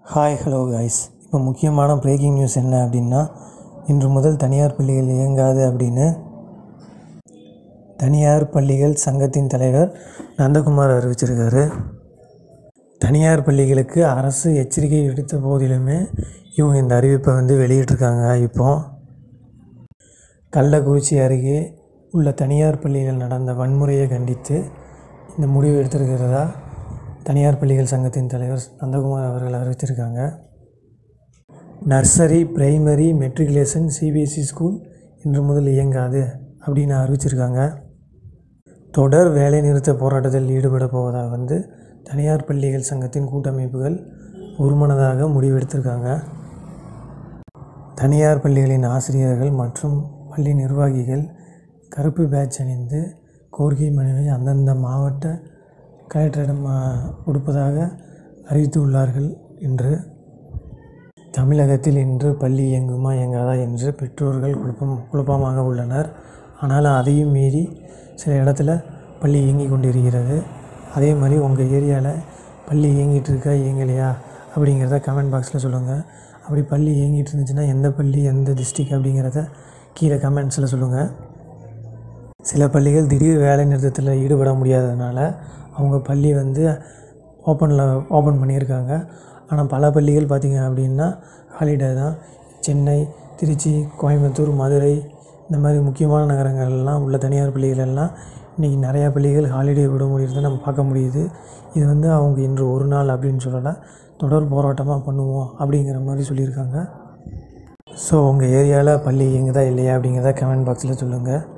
hi hello guys இப்போ முக்கியமான breaking news என்ன அப்படின்னா இன்று முதல் தனியார் பள்ளிகள் இயங்காது அப்படின்னு தனியார் பள்ளிகள் சங்கத்தின் தலைவர் நந்தகுமார் அறிவிச்சிருக்காரு தனியார் பள்ளிகளுக்கு அரசு எச்சரிக்கை விடுத்த போதிலுமே இவங்க இந்த அறிவிப்பை வந்து வெளியிட்டிருக்காங்க இப்போ கள்ளக்குறிச்சி அருகே உள்ள தனியார் பள்ளியில் நடந்த வன்முறையை கண்டித்து இந்த முடிவு எடுத்திருக்கிறதா தனியார் பள்ளிகள் சங்கத்தின் தலைவர் நந்தகுமார் அவர்கள் அறிவித்திருக்காங்க nursery primary matriculation CBSE school இன்று முதல் இயங்காது அப்படின்னு அறிவிச்சிருக்காங்க தொடர் வேலைநிறுத்த போராட்டத்தில் ஈடுபட போவதாக வந்து தனியார் பள்ளிகள் சங்கத்தின் கூட்டமைப்புகள் ஒருமனதாக முடிவெடுத்திருக்காங்க தனியார் பள்ளிகளின் ஆசிரியர்கள் மற்றும் பள்ளி நிர்வாகிகள் கருப்பு பேட்ச் அணிந்து கோரிக்கை மனுவை அந்தந்த மாவட்ட கலெக்டரிடம் ஆ, கொடுப்பதாக அறிவித்துள்ளார்கள் என்று தமிழகத்தில் இன்று பள்ளி இயங்குமா இயங்காதா என்று பெற்றோர்கள் குழப்பம் குழப்பமாக உள்ளனர் ஆனால் அதையும் மீறி சில இடத்துல பள்ளி இயங்கி கொண்டிருக்கிறது அதே மாதிரி உங்கள் ஏரியாவில் பள்ளி இயங்கிட்டு இருக்கா இயங்கலையா அப்படிங்கிறத கமெண்ட் பாக்ஸில் சொல்லுங்கள் அப்படி பள்ளி இயங்கிட்டு இருந்துச்சுன்னா எந்த பள்ளி எந்த டிஸ்ட்ரிக் அப்படிங்கிறத கீழே கமெண்ட்ஸில் சொல்லுங்கள் சில பள்ளிகள் திடீர் வேலை நிறுத்தத்தில் ஈடுபட முடியாததுனால அவங்க பள்ளி வந்து ஓப்பனில் ஓப்பன் பண்ணியிருக்காங்க ஆனால் பல பள்ளிகள் பார்த்திங்க அப்படின்னா ஹாலிடே தான் சென்னை திருச்சி கோயம்புத்தூர் மதுரை இந்த மாதிரி முக்கியமான நகரங்கள்லாம் உள்ள தனியார் பள்ளிகள் எல்லாம் இன்றைக்கி நிறையா பள்ளிகள் ஹாலிடே விடுமுறை இருந்தால் நம்ம பார்க்க முடியுது இது வந்து அவங்க இன்று ஒரு நாள் அப்படின்னு சொல்லலை தொடர் போராட்டமாக பண்ணுவோம் அப்படிங்கிற மாதிரி சொல்லியிருக்காங்க ஸோ உங்கள் ஏரியாவில் பள்ளி இயங்குதா இல்லையா அப்படிங்கிறத கமெண்ட் பாக்ஸில் சொல்லுங்கள்